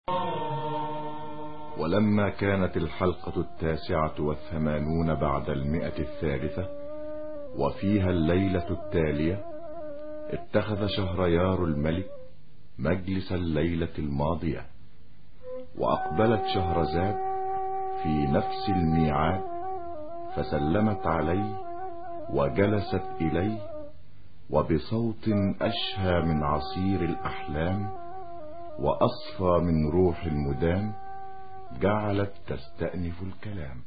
ولما كانت الحلقة التاسعة والثمانون بعد المئة الثالثة وفيها الليلة التالية اتخذ شهريار الملك مجلس الليلة الماضية وأقبلت شهرزاد في نفس الميعاد فسلمت عليه وجلست إليه وبصوت أشهى من عصير الأحلام وأصفى من روح المدام جعلت تستأنف الكلام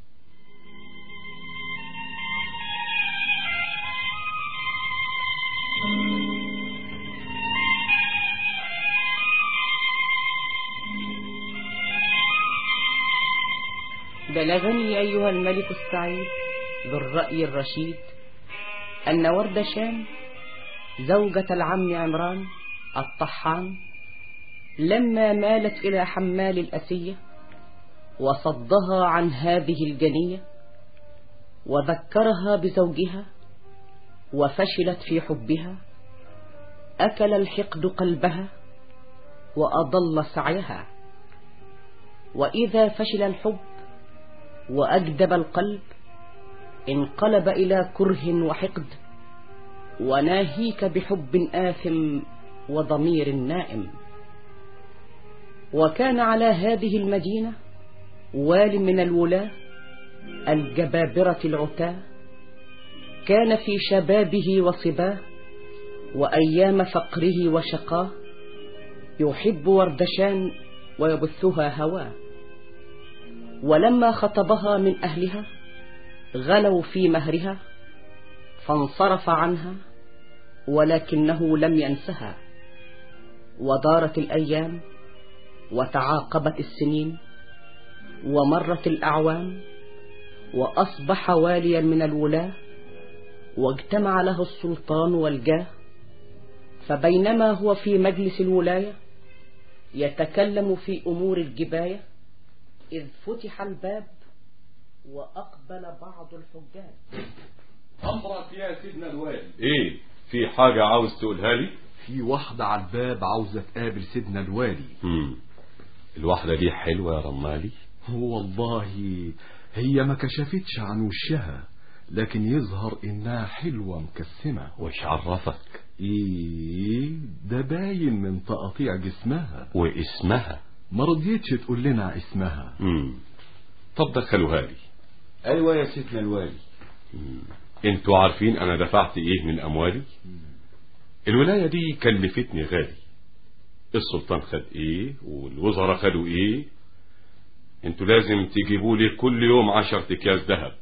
بلغني أيها الملك السعيد ذو الرأي الرشيد أن ورد شام زوجة العم عمران الطحان لما مالت إلى حمال الأسية وصدها عن هذه الجنية وذكرها بزوجها وفشلت في حبها أكل الحقد قلبها وأضل سعيها وإذا فشل الحب وأجدب القلب انقلب إلى كره وحقد وناهيك بحب آثم وضمير نائم وكان على هذه المدينة وال من الولاة الجبابرة العتاة كان في شبابه وصباه وأيام فقره وشقاه يحب وردشان ويبثها هواه ولما خطبها من أهلها غلوا في مهرها فانصرف عنها ولكنه لم ينسها ودارت الأيام وتعاقبت السنين ومرت الأعوام وأصبح واليا من الولاة واجتمع له السلطان والجاه فبينما هو في مجلس الولاية يتكلم في أمور الجباية إذ فتح الباب وأقبل بعض الحجاج أمرك يا سيدنا الوالي إيه في حاجة عاوز تقولها لي في واحدة على الباب عاوزة تقابل سيدنا الوالي مم. الواحدة دي حلوة يا رمالي والله هي ما كشفتش عن وشها لكن يظهر انها حلوة مكسمة وش عرفك ايه ده باين من تقطيع جسمها واسمها ما رضيتش تقول لنا اسمها مم. طب دخلوها لي ايوه يا سيدنا الوالي مم. انتوا عارفين انا دفعت ايه من اموالي الولاية دي كلفتني غالي السلطان خد ايه والوزراء خدوا ايه انتوا لازم تجيبوا لي كل يوم عشر اكياس ذهب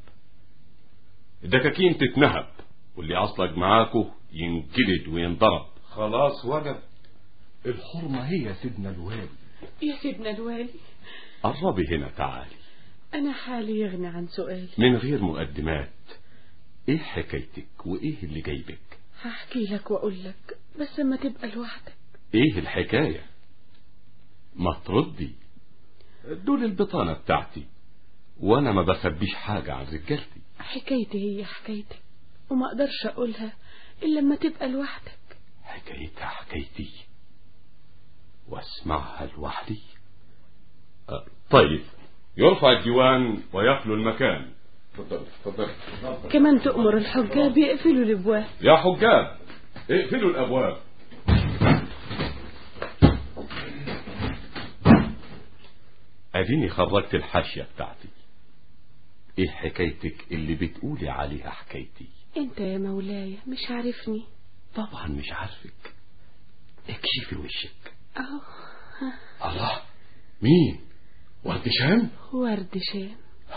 الدكاكين تتنهب واللي عصلك معاكو ينجلد وينضرب خلاص وجب الحرمة هي يا سيدنا الوالي يا سيدنا الوالي قربي هنا تعالي أنا حالي يغني عن سؤالي من غير مقدمات ايه حكايتك وايه اللي جايبك هحكي لك وأقول لك بس اما تبقى لوحدك ايه الحكاية ما تردي دول البطانة بتاعتي وانا ما بخبيش حاجة عن رجالتي حكايتي هي حكايتك وما اقدرش اقولها الا لما تبقى لوحدك حكايتها حكايتي واسمعها لوحدي أه طيب يرفع الديوان ويخلو المكان تفضل تفضل كمان تؤمر الحجاب يقفلوا الابواب يا حجاب اقفلوا الابواب اديني خرجت الحاشية بتاعتي ايه حكايتك اللي بتقولي عليها حكايتي انت يا مولاي مش عارفني طبعا مش عارفك اكشفي وشك اهو الله مين ورد شام ورد شام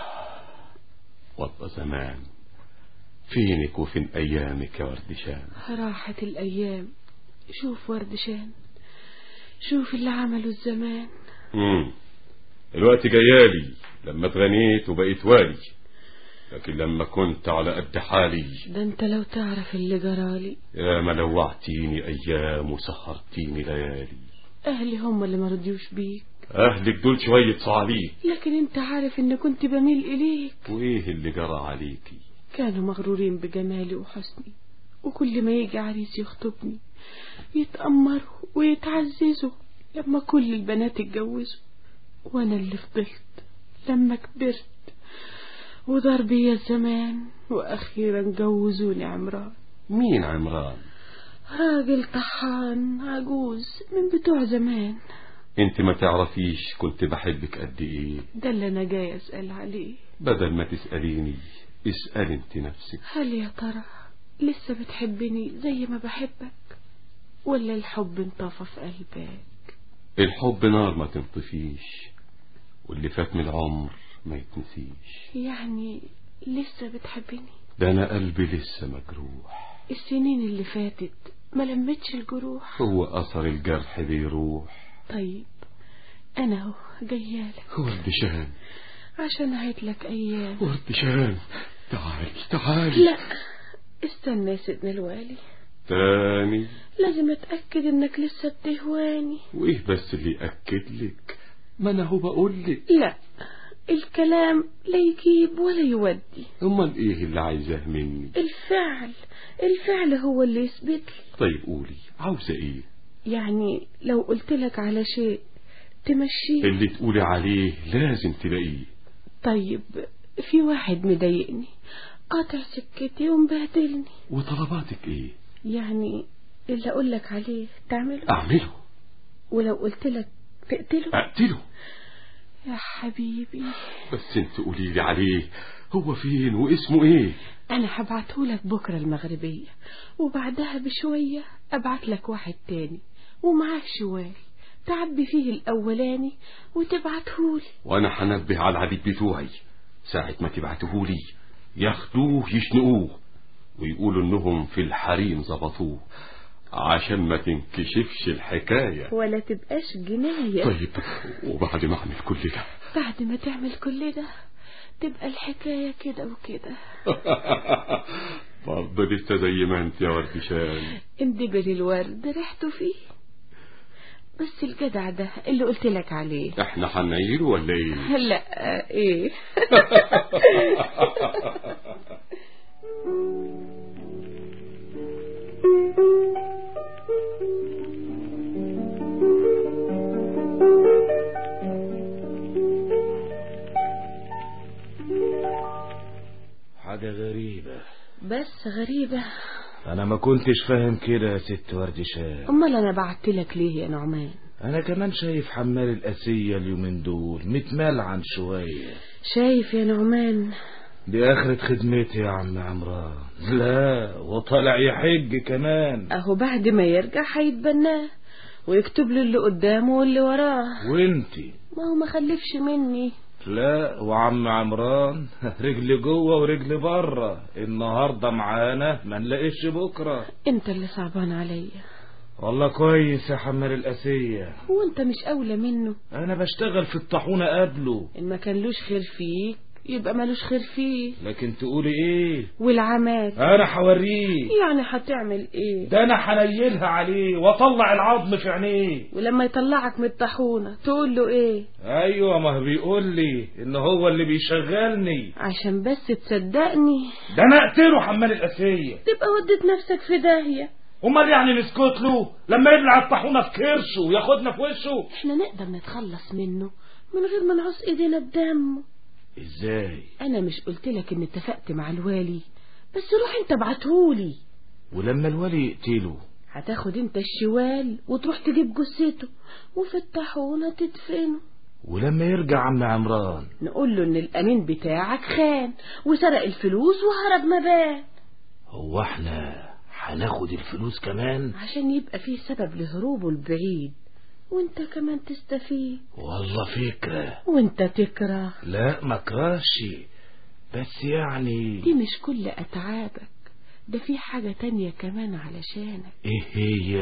والله زمان فينك وفين ايامك يا ورد شام راحت الايام شوف ورد شام شوف اللي عمله الزمان امم الوقت جيالي لما اتغنيت وبقيت والي لكن لما كنت على قد حالي ده انت لو تعرف اللي جرالي يا ما لوعتيني ايام وسهرتيني ليالي اهلي هم اللي مرضيوش بيك اهلك دول شوية صعاليك لكن انت عارف ان كنت بميل اليك وايه اللي جرى عليكي كانوا مغرورين بجمالي وحسني وكل ما يجي عريس يخطبني يتأمروا ويتعززوا لما كل البنات اتجوزوا وانا اللي فضلت لما كبرت ودار بيا الزمان واخيرا جوزوني عمران مين عمران راجل طحان عجوز من بتوع زمان انت ما تعرفيش كنت بحبك قد ايه ده اللي انا جاي اسال عليه بدل ما تسأليني اسأل انت نفسك هل يا ترى لسه بتحبني زي ما بحبك ولا الحب انطفى في قلبك الحب نار ما تنطفيش واللي فات من العمر ما يتنسيش يعني لسه بتحبني ده انا قلبي لسه مجروح السنين اللي فاتت ما لمتش الجروح هو اثر الجرح بيروح طيب انا اهو جايالك ورد شان عشان اعيد لك ايام ورد شان تعالي تعالي لا استنى يا سيدنا الوالي تاني لازم اتاكد انك لسه بتهواني وايه بس اللي يأكد لك ما انا هو بقول لك لا الكلام لا يجيب ولا يودي امال ايه اللي عايزاه مني الفعل الفعل هو اللي يثبت لي طيب قولي عاوزه ايه يعني لو قلت لك على شيء تمشيه اللي تقولي عليه لازم تلاقيه طيب في واحد مضايقني قاطع سكتي ومبهدلني وطلباتك ايه يعني اللي اقول لك عليه تعمله اعمله ولو قلت لك تقتله اقتله يا حبيبي بس انت قولي لي عليه هو فين واسمه ايه انا هبعته لك بكره المغربيه وبعدها بشويه ابعت لك واحد تاني ومعاه شوال تعبي فيه الاولاني وتبعتهولي وانا هنبه على العبيد بتوعي ساعة ما تبعتهولي ياخدوه يشنقوه ويقولوا انهم في الحريم ظبطوه عشان ما تنكشفش الحكاية ولا تبقاش جنايه طيب وبعد ما اعمل كل ده بعد ما تعمل كل ده تبقى الحكايه كده وكده برضه لسه زي ما انت يا ورد شان اندبل الورد ريحته فيه بس الجدع ده اللي قلت لك عليه احنا هنعيله ولا ايه لا ايه حاجة غريبة بس غريبة أنا ما كنتش فاهم كده يا ست ورد شاه امال انا بعت لك ليه يا نعمان أنا كمان شايف حمال الأسية اليومين دول متملعن شوية شايف يا نعمان دي آخرة خدمتي يا عم عمران لا وطالع يحج كمان اهو بعد ما يرجع هيتبناه ويكتب له اللي قدامه واللي وراه وانتي ما هو ما خلفش مني لا وعم عمران رجل جوه ورجل بره النهارده معانا ما نلاقيش بكره انت اللي صعبان عليا والله كويس يا حمال الأسية وانت مش اولى منه أنا بشتغل في الطاحونة قبله ان ما كان لوش خير فيك يبقى ملوش خير فيه لكن تقولي إيه والعمات أنا هوريه يعني هتعمل ايه ده أنا هنيلها عليه وأطلع العظم في عينيه ولما يطلعك من الطاحونة تقول له ايه أيوة ما هو بيقول لي إن هو اللي بيشغلني عشان بس تصدقني ده أنا أقتله حمال الأسية تبقى وديت نفسك في داهية أمال يعني نسكت له لما يبلع الطاحونة في كرشه وياخدنا في وشه احنا نقدر نتخلص منه من غير ما نعص ايدينا بدمه إزاي انا مش قلت لك ان اتفقت مع الوالي بس روح انت ابعتهولي ولما الولي يقتله هتاخد انت الشوال وتروح تجيب جثته وفي الطاحونة تدفنه ولما يرجع عم عمران نقول له ان الامين بتاعك خان وسرق الفلوس وهرب مبان هو احنا هناخد الفلوس كمان عشان يبقى فيه سبب لهروبه البعيد وانت كمان تستفيد والله فكرة وانت تكره لا ما كرهش بس يعني دي مش كل اتعابك ده في حاجة تانية كمان علشانك ايه هي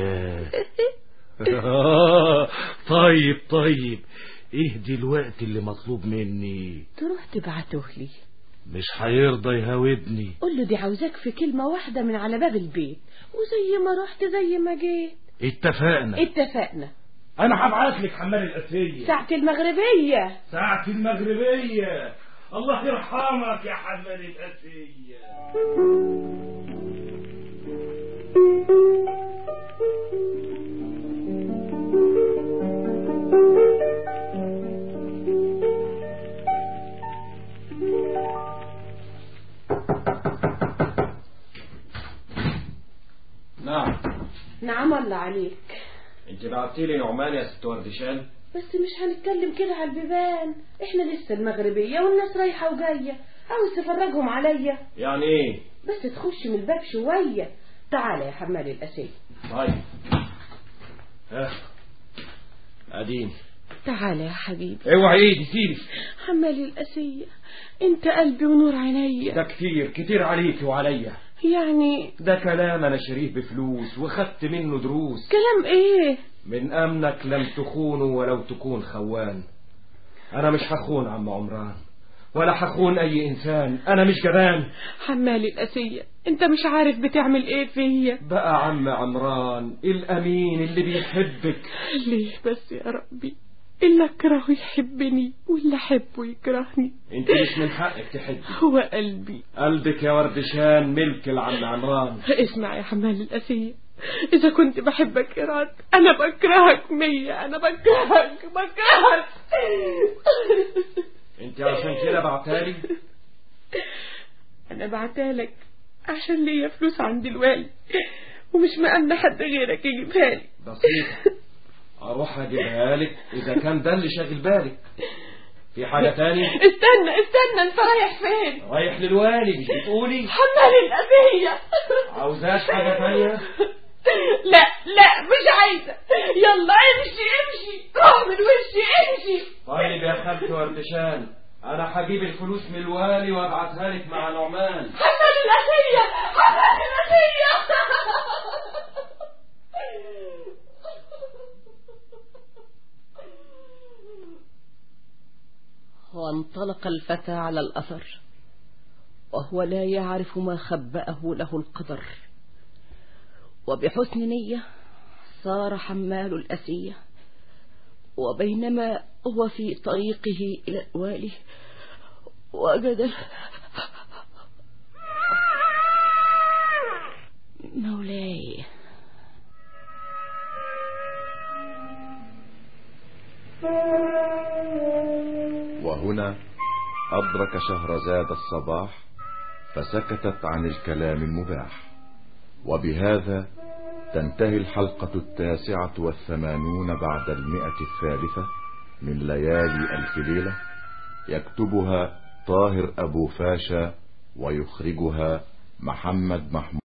آه، طيب طيب ايه دلوقتي اللي مطلوب مني تروح تبعته لي مش هيرضى يهاودني قول له دي عاوزاك في كلمة واحدة من على باب البيت وزي ما رحت زي ما جيت اتفقنا اتفقنا انا هبعت لك حمال الاسية ساعة المغربية ساعة المغربية الله يرحمك يا حمال الاسية سلام الله عليك انت بعتي لي نعمان يا ست وردشان بس مش هنتكلم كده على البيبان احنا لسه المغربية والناس رايحة وجاية عاوز تفرجهم عليا يعني ايه بس تخش من الباب شوية تعالى يا حمال الأسية طيب ها ادين تعالى يا حبيبي اوعي ايدي سيبي حمال الأسية انت قلبي ونور عينيا ده كتير كتير عليك وعليا يعني ده كلام انا شريه بفلوس وخدت منه دروس كلام ايه من امنك لم تخونه ولو تكون خوان انا مش هخون عم عمران ولا هخون اي انسان انا مش جبان حمال الأسية انت مش عارف بتعمل ايه فيا بقى عم عمران الامين اللي بيحبك ليه بس يا ربي اللي اكرهه يحبني واللي احبه يكرهني انت مش من حقك تحبي هو قلبي قلبك يا وردشان ملك العم عمران اسمع يا حمال الأسية إذا كنت بحبك إيراد أنا بكرهك مية أنا بكرهك بكرهك انت عشان كده بعتالي أنا بعتالك عشان ليا فلوس عند الوالي ومش مأمنة حد غيرك يجيبها لي بسيطة اروح اجيبها لك اذا كان ده اللي شاغل بالك في حاجة تاني استنى استنى انت رايح فين رايح للوالي مش بتقولي حمال الأسية عاوزاش حاجة تانية لا لا مش عايزة يلا امشي امشي روح من وشي امشي طيب يا خالتي وردشان انا هجيب الفلوس من الوالي وابعتها لك مع نعمان حمال الأسية حمال الأسية وانطلق الفتى على الأثر وهو لا يعرف ما خبأه له القدر وبحسن نية صار حمال الأسية وبينما هو في طريقه إلى الوالي وجد مولاي وهنا أدرك شهرزاد الصباح فسكتت عن الكلام المباح وبهذا تنتهي الحلقة التاسعة والثمانون بعد المئة الثالثة من ليالي ألف ليلة يكتبها طاهر أبو فاشا ويخرجها محمد محمود